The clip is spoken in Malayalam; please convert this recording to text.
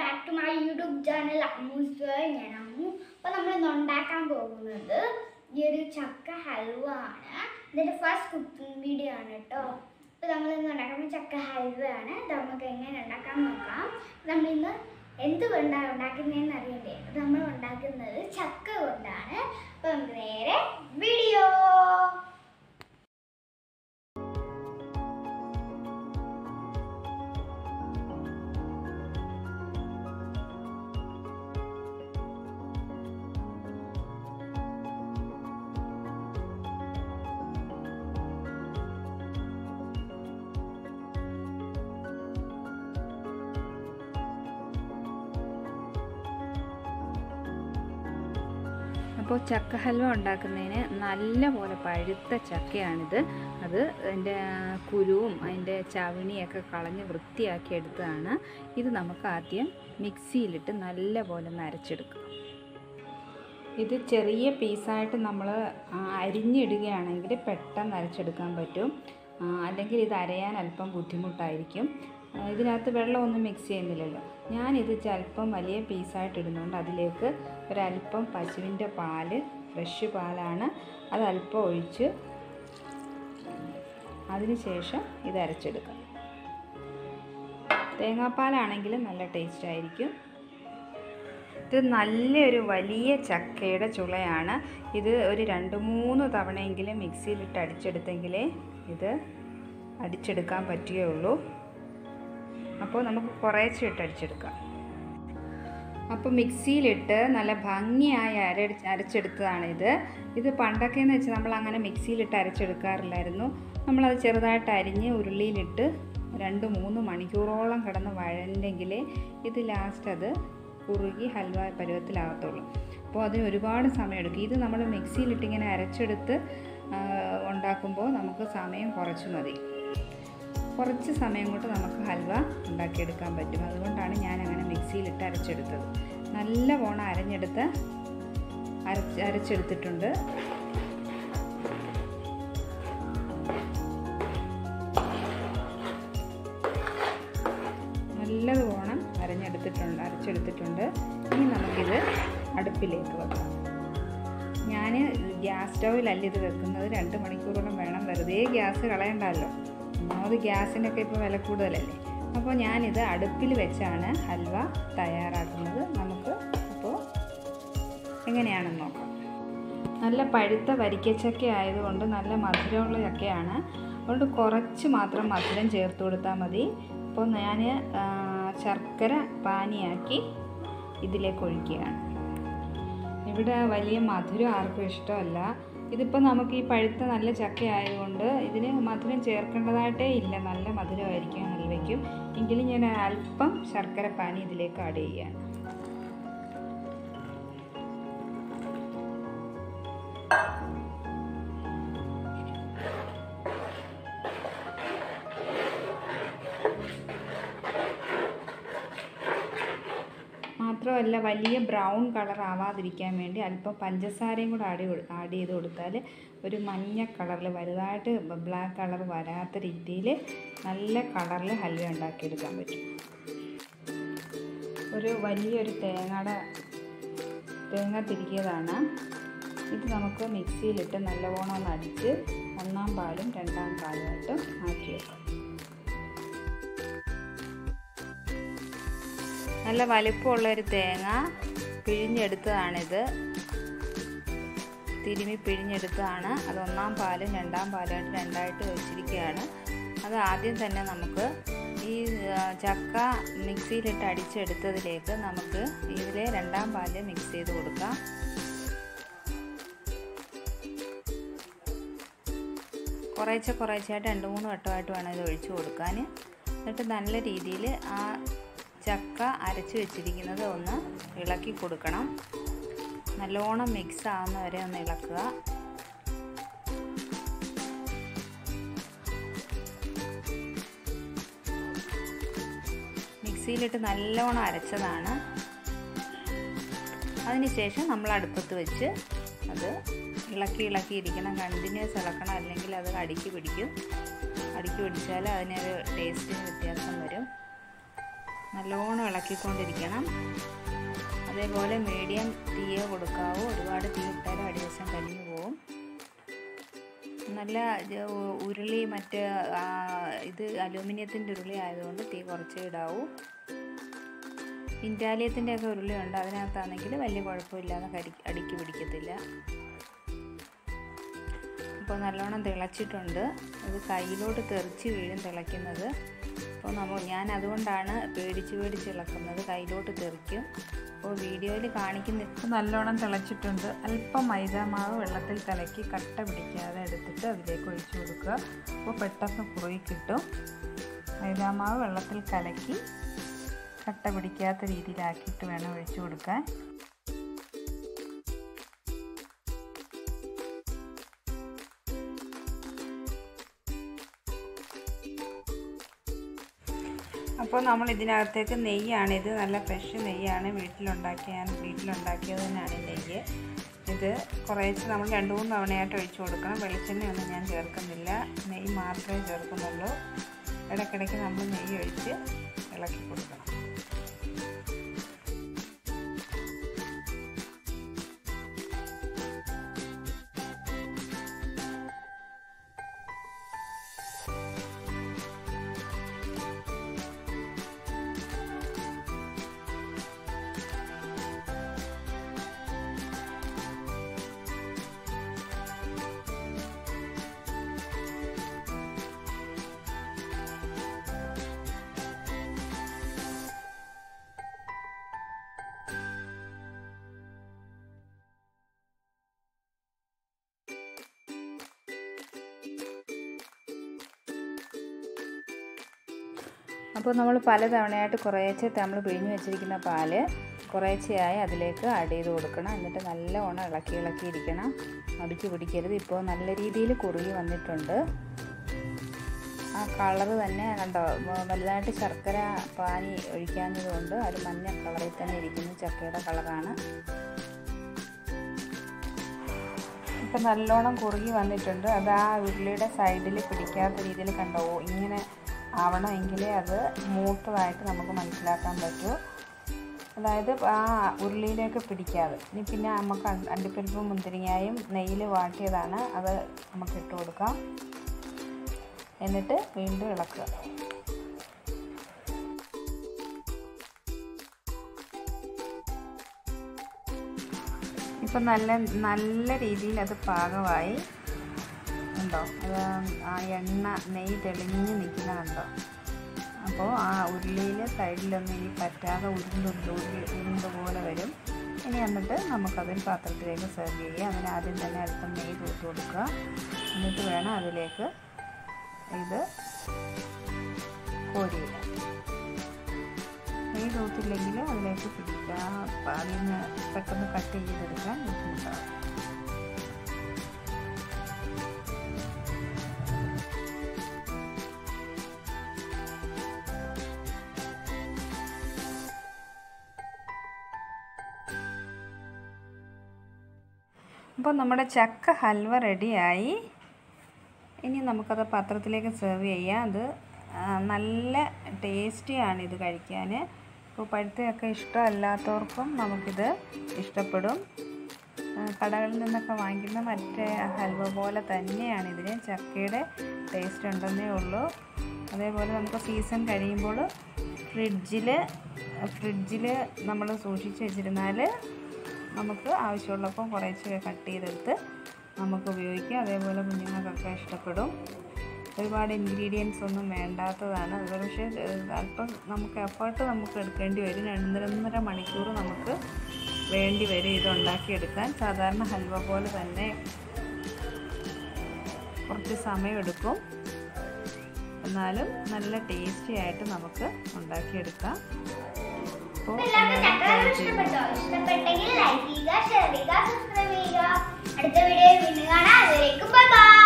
Back to my YouTube channel Ammus ഞാൻ അമ്മു അപ്പോൾ നമ്മൾ ഇന്ന് ഉണ്ടാക്കാൻ പോകുന്നത് ഈ ഒരു ചക്ക ഹൽവ ആണ് ഇതിൻ്റെ ഫസ്റ്റ് കുക്കിംഗ് വീഡിയോ ആണ് കേട്ടോ അപ്പോൾ നമ്മൾ ഇന്ന് ഉണ്ടാക്കുന്നത് ചക്ക ഹൽവ ആണ് ഇത് നമുക്ക് എങ്ങനെ ഉണ്ടാക്കാൻ നോക്കാം നമ്മളിന്ന് എന്ത് കൊണ്ടാണ് ഉണ്ടാക്കുന്നതെന്ന് അറിയണ്ടേ അത് നമ്മൾ ഉണ്ടാക്കുന്നത് ചക്ക കൊണ്ടാണ് അപ്പോൾ നമുക്ക് നേരെ വീഡിയോ അപ്പോൾ ചക്ക ഹൽവ ഉണ്ടാക്കുന്നതിന് നല്ല പോലെ പഴുത്ത ചക്കയാണിത് അത് അതിൻ്റെ കുരുവും അതിൻ്റെ ചവിണിയൊക്കെ കളഞ്ഞ് വൃത്തിയാക്കി എടുത്തതാണ് ഇത് നമുക്ക് ആദ്യം മിക്സിയിലിട്ട് നല്ല പോലെ നരച്ചെടുക്കാം ഇത് ചെറിയ പീസായിട്ട് നമ്മൾ അരിഞ്ഞിടുകയാണെങ്കിൽ പെട്ടെന്ന് അരച്ചെടുക്കാൻ പറ്റും ആ, അല്ലെങ്കിൽ ഇത് അരയാൻ അല്പം ബുദ്ധിമുട്ടായിരിക്കും ആ, ഇതിനകത്ത് വെള്ളമൊന്നും മിക്സ് ചെയ്യുന്നില്ലല്ലോ ഞാനിത് അല്പം വലിയ പീസായിട്ട് ഇടുന്നുണ്ട് അതിലേക്ക് ഒരല്പം പശുവിൻ്റെ പാല് ഫ്രഷ് പാലാണ് അത് അല്പം ഒഴിച്ച് അതിനുശേഷം ഇത് അരച്ചെടുക്കാം തേങ്ങാപ്പാലാണെങ്കിൽ നല്ല ടേസ്റ്റ് ആയിരിക്കും ഇത് നല്ലൊരു വലിയ ചക്കയുടെ ചുളയാണ് ഇത് ഒരു രണ്ട് മൂന്ന് തവണയെങ്കിലും മിക്സിയിലിട്ട് അടിച്ചെടുത്തെങ്കിലേ ഇത് അടിച്ചെടുക്കാൻ പറ്റുകയുള്ളൂ അപ്പോൾ നമുക്ക് കുറേശ്ശെ ഇട്ട് അടിച്ചെടുക്കാം അപ്പോൾ മിക്സിയിലിട്ട് നല്ല ഭംഗിയായി അര അരച്ചെടുത്തതാണിത് ഇത് പണ്ടൊക്കെ എന്ന് വെച്ചാൽ നമ്മൾ അങ്ങനെ മിക്സിയിലിട്ട് അരച്ചെടുക്കാറില്ലായിരുന്നു നമ്മളത് ചെറുതായിട്ട് അരിഞ്ഞ് ഉരുളിയിലിട്ട് രണ്ട് മൂന്ന് മണിക്കൂറോളം കിടന്ന് വഴണ്ടെങ്കിലേ ഇത് ലാസ്റ്റ് അത് കുറുകി ഹൽവ പരുവത്തിലാകത്തുള്ളൂ അപ്പോൾ അതിന് ഒരുപാട് സമയമെടുക്കും ഇത് നമ്മൾ മിക്സിയിലിട്ട് ഇങ്ങനെ അരച്ചെടുത്ത് ആ, ഉണ്ടാക്കുമ്പോൾ നമുക്ക് സമയം കുറച്ച് മതി കുറച്ച് സമയം കൊണ്ട് നമുക്ക് ഹൽവ ഉണ്ടാക്കിയെടുക്കാൻ പറ്റും അതുകൊണ്ടാണ് ഞാൻ അങ്ങനെ മിക്സിയിലിട്ട് അരച്ചെടുത്തത് നല്ല പോണം അരഞ്ഞെടുത്ത് അരച്ച് അരച്ചെടുത്തിട്ടുണ്ട് നല്ലതുപോണം അരഞ്ഞെടുത്തിട്ടുണ്ട് അരച്ചെടുത്തിട്ടുണ്ട് ഇനി നമുക്കിത് അടുപ്പിലേക്ക് വെക്കാം ഞാൻ ഗ്യാസ് സ്റ്റൗവിലല്ല ഇത് വെക്കുന്നത് രണ്ട് മണിക്കൂറോളം വേണം വെറുതെ ഗ്യാസ് കളയണ്ടല്ലോ ഒന്നാമത് ഗ്യാസിനൊക്കെ ഇപ്പോൾ വില കൂടുതലല്ലേ അപ്പോൾ ഞാനിത് അടുപ്പിൽ വെച്ചാണ് ഹൽവ തയ്യാറാക്കുന്നത് നമുക്ക് അപ്പോൾ എങ്ങനെയാണെന്ന് നോക്കാം നല്ല പഴുത്ത വരിക്കച്ചക്ക ആയതുകൊണ്ട് നല്ല മധുരമുള്ള ചക്കയാണ് അതുകൊണ്ട് കുറച്ച് മാത്രം മധുരം ചേർത്ത് കൊടുത്താൽ മതി അപ്പോൾ ഞാൻ ശർക്കര പാനിയാക്കി ഇതിലേക്ക് ഒഴിക്കുകയാണ് ഇവിടെ വലിയ മധുരം ആർക്കും ഇഷ്ടമല്ല ഇതിപ്പോൾ നമുക്ക് ഈ പഴുത്ത നല്ല ചക്ക ആയതുകൊണ്ട് ഇതിന് മധുരം ചേർക്കേണ്ടതായിട്ടേ ഇല്ല നല്ല മധുരമായിരിക്കും ഹൽവയ്ക്കും എങ്കിലും ഞാൻ അല്പം ശർക്കര പാനി ഇതിലേക്ക് ആഡ് ചെയ്യുകയാണ് മാത്രമല്ല വലിയ ബ്രൗൺ കളർ ആവാതിരിക്കാൻ വേണ്ടി അല്പം പഞ്ചസാരയും കൂടെ ആഡ് ചെയ്ത് ആഡ് ചെയ്ത് കൊടുത്താൽ ഒരു മഞ്ഞ കളറിൽ വലുതായിട്ട് ബ്ലാക്ക് കളർ വരാത്ത രീതിയിൽ നല്ല കളറിൽ ഹൽവ ഉണ്ടാക്കിയെടുക്കാൻ പറ്റും ഒരു വലിയൊരു തേങ്ങയുടെ തേങ്ങ തിരികിയതാണ് ഇത് നമുക്ക് മിക്സിയിലിട്ട് നല്ലവണ്ണം ഒന്ന് അടിച്ച് ഒന്നാം പാലും രണ്ടാം പാലുമായിട്ട് മാറ്റി വെക്കാം നല്ല വലിപ്പമുള്ള ഒരു തേങ്ങ പിഴിഞ്ഞെടുത്തതാണിത് തിരുമി പിഴിഞ്ഞെടുത്തതാണ് അത് ഒന്നാം പാലും രണ്ടാം പാലായിട്ട് രണ്ടായിട്ട് വെച്ചിരിക്കുകയാണ് അത് ആദ്യം തന്നെ നമുക്ക് ഈ ആ, ചക്ക മിക്സിയിലിട്ട് അടിച്ചെടുത്തതിലേക്ക് നമുക്ക് ഇതിലെ രണ്ടാം പാല് മിക്സ് ചെയ്ത് കൊടുക്കാം കുറേശ്ശെ കുറേശ്ശെയായിട്ട് രണ്ട് മൂന്ന് വട്ടമായിട്ട് വേണം ഇത് ഒഴിച്ചു കൊടുക്കാൻ എന്നിട്ട് നല്ല രീതിയിൽ ആ ചക്ക അരച്ച് വെച്ചിരിക്കുന്നത് ഒന്ന് ഇളക്കി കൊടുക്കണം നല്ലോണം മിക്സ് ആവുന്ന വരെ ഒന്ന് ഇളക്കുക മിക്സിയിലിട്ട് നല്ലോണം അരച്ചതാണ് അതിനുശേഷം നമ്മൾ അടുപ്പത്ത് വെച്ച് അത് ഇളക്കി ഇളക്കി ഇരിക്കണം കണ്ടിന്യൂസ് ഇളക്കണം അല്ലെങ്കിൽ അത് അടിക്ക് പിടിക്കും അടിക്ക് പിടിച്ചാൽ അതിനൊരു ടേസ്റ്റിന് വ്യത്യാസം വരും നല്ലോണം ഇളക്കിക്കൊണ്ടിരിക്കണം അതേപോലെ മീഡിയം തീയെ കൊടുക്കാവൂ ഒരുപാട് തീ ഇട്ടാലും അടിവശം കരിഞ്ഞു പോവും നല്ല ജ- ഉ- ഉരുളി മറ്റ് ആ, ഇത് അലൂമിനിയത്തിൻ്റെ ഉരുളി ആയതുകൊണ്ട് തീ കുറച്ചേ ഇടാവൂ ഇൻറ്റാലിയത്തിൻ്റെ ഒക്കെ ഉരുളി ഉണ്ട് അതിനകത്താണെങ്കിൽ വലിയ കുഴപ്പമില്ലാതെ കരി അടിക്ക് പിടിക്കത്തില്ല അപ്പോൾ നല്ലോണം തിളച്ചിട്ടുണ്ട് ഇത് കയ്യിലോട്ട് തെറിച്ച് വീഴും തിളയ്ക്കുന്നത് അപ്പോൾ നമ്മൾ ഞാൻ അതുകൊണ്ടാണ് പേടിച്ച് പേടിച്ച് ഇളക്കുന്നത് കയ്യിലോട്ട് തെറിക്കും അപ്പോൾ വീഡിയോയിൽ കാണിക്കുന്ന ഇപ്പോൾ നല്ലോണം തിളച്ചിട്ടുണ്ട് അല്പം മൈദാമാവ് വെള്ളത്തിൽ കലക്കി കട്ട പിടിക്കാതെ എടുത്തിട്ട് അതിലേക്ക് ഒഴിച്ചു കൊടുക്കുക അപ്പോൾ പെട്ടെന്ന് കുറുകി കിട്ടും മൈദാമാവ് വെള്ളത്തിൽ കലക്കി കട്ട പിടിക്കാത്ത രീതിയിലാക്കിയിട്ട് വേണം ഒഴിച്ചു കൊടുക്കാൻ അപ്പോൾ നമ്മൾ ഇതിനകത്തേക്ക് നെയ്യാണ് ഇത് നല്ല ഫ്രഷ് നെയ്യാണ് വീട്ടിലുണ്ടാക്കിയ ഞാൻ വീട്ടിലുണ്ടാക്കിയത് തന്നെയാണ് ഈ നെയ്യ് ഇത് കുറേശ്ശെ നമ്മൾ രണ്ട് മൂന്ന് തവണയായിട്ട് ഒഴിച്ചു കൊടുക്കണം വെളിച്ചെണ്ണയൊന്നും ഞാൻ ചേർക്കുന്നില്ല നെയ്യ് മാത്രമേ ചേർക്കുന്നുള്ളൂ ഇടയ്ക്കിടയ്ക്ക് നമ്മൾ നെയ്യ് ഒഴിച്ച് ഇളക്കി കൊടുക്കണം അപ്പോൾ നമ്മൾ പല തവണയായിട്ട് കുറേശ്ശെ നമ്മൾ പിഴിഞ്ഞ് വെച്ചിരിക്കുന്ന പാല് കുറേശ്ശെയായി അതിലേക്ക് ആഡ് ചെയ്ത് കൊടുക്കണം എന്നിട്ട് നല്ലവണ്ണം ഇളക്കി ഇളക്കി ഇരിക്കണം അടിക്ക് പിടിക്കരുത് ഇപ്പോൾ നല്ല രീതിയിൽ കുറുകി വന്നിട്ടുണ്ട് ആ കളറ് തന്നെ കണ്ടോ വ- വലുതായിട്ട് ശർക്കര പാനി ഒഴിക്കാഞ്ഞതുകൊണ്ട് ഒരു മഞ്ഞ കളറിൽ തന്നെ ഇരിക്കുന്ന ചക്കയുടെ കളറാണ് ഇപ്പം നല്ലോണം കുറുകി വന്നിട്ടുണ്ട് അത് ആ ഉരുളിയുടെ സൈഡിൽ പിടിക്കാത്ത രീതിയിൽ കണ്ടോ ഇങ്ങനെ ആവണമെങ്കിലേ അത് മൂത്തതായിട്ട് നമുക്ക് മനസ്സിലാക്കാൻ പറ്റൂ അതായത് ആ ഉരുളിയിലേക്ക് പിടിക്കാതെ ഇനി പിന്നെ നമുക്ക് അണ്ടി- അണ്ടിപ്പരിപ്പും മുന്തിരിങ്ങായും നെയ്യിൽ വാട്ടിയതാണ് അത് നമുക്ക് ഇട്ട് കൊടുക്കാം എന്നിട്ട് വീണ്ടും ഇളക്കുക ഇപ്പം നല്ല നല്ല രീതിയിൽ അത് പാകമായി ഉണ്ടോ അത് ആ എണ്ണ നെയ്യ് തെളിഞ്ഞ് നിൽക്കുന്ന കണ്ടോ അപ്പോൾ ആ ഉരുളിയിൽ സൈഡിലൊന്നും ഇനി പറ്റാതെ ഉരുണ്ടുണ്ട് ഉരുളി ഉരുണ്ട് പോലെ വരും ഇനി എന്നിട്ട് നമുക്കതൊരു പാത്രത്തിലേക്ക് സെർവ് ചെയ്യുക അതിന് ആദ്യം തന്നെ അല്പം നെയ്യ് തൂത്ത് കൊടുക്കുക എന്നിട്ട് വേണം അതിലേക്ക് ഇത് കോരിയിടാം നെയ്യ് തൂത്തില്ലെങ്കിൽ അതിലേക്ക് പിടിക്കാം അപ്പം അതിൽ നിന്ന് പെട്ടെന്ന് കട്ട് ചെയ്തെടുക്കാൻ ബുദ്ധിമുട്ടാകും അപ്പോൾ നമ്മുടെ ചക്ക ഹൽവ റെഡിയായി ഇനി നമുക്കത് പാത്രത്തിലേക്ക് സെർവ് ചെയ്യാം അത് ആ, നല്ല ടേസ്റ്റിയാണ് ഇത് കഴിക്കാൻ ഇപ്പോൾ പഴുത്തയൊക്കെ ഇഷ്ടമല്ലാത്തവർക്കും നമുക്കിത് ഇഷ്ടപ്പെടും ആ, കടകളിൽ നിന്നൊക്കെ വാങ്ങിക്കുന്ന മറ്റേ ഹൽവ പോലെ തന്നെയാണ് ഇതിന് ചക്കയുടെ ടേസ്റ്റ് ഉണ്ടെന്നേ ഉള്ളൂ അതേപോലെ നമുക്ക് സീസൺ കഴിയുമ്പോൾ ഫ്രിഡ്ജിൽ ഫ്രിഡ്ജിൽ നമ്മൾ സൂക്ഷിച്ച് വെച്ചിരുന്നാൽ നമുക്ക് ആവശ്യമുള്ളപ്പോൾ കുറേശ്ശെ കട്ട് ചെയ്തെടുത്ത് നമുക്ക് ഉപയോഗിക്കാം അതേപോലെ കുഞ്ഞുങ്ങൾക്കൊക്കെ ഇഷ്ടപ്പെടും ഒരുപാട് ഇൻഗ്രീഡിയൻസ് ഒന്നും വേണ്ടാത്തതാണ് അത് പക്ഷേ ഏഹ്, അല്പം നമുക്ക് എഫേർട്ട് നമുക്ക് എടുക്കേണ്ടി വരും രണ്ടര മണിക്കൂർ നമുക്ക് വേണ്ടി വരും ഇത് ഉണ്ടാക്കിയെടുക്കാൻ സാധാരണ ഹൽവ പോലെ തന്നെ കുറച്ച് സമയമെടുക്കും എന്നാലും നല്ല ടേസ്റ്റി ആയിട്ട് നമുക്ക് ഉണ്ടാക്കിയെടുക്കാം അപ്പോൾ എല്ലാവർക്കും എല്ലാവരും ചക്ക try ഹൽവ ചെയ്യുക. ഇഷ്ടപ്പെട്ടോ ഇഷ്ടപ്പെട്ടെങ്കിൽ ലൈക്ക് ചെയ്യുക ഷെയർ ചെയ്യുക സബ്സ്ക്രൈബ് ചെയ്യുക അടുത്ത വീഡിയോയിൽ വീണ്ടും കാണാം അതുവരേക്കും ബൈ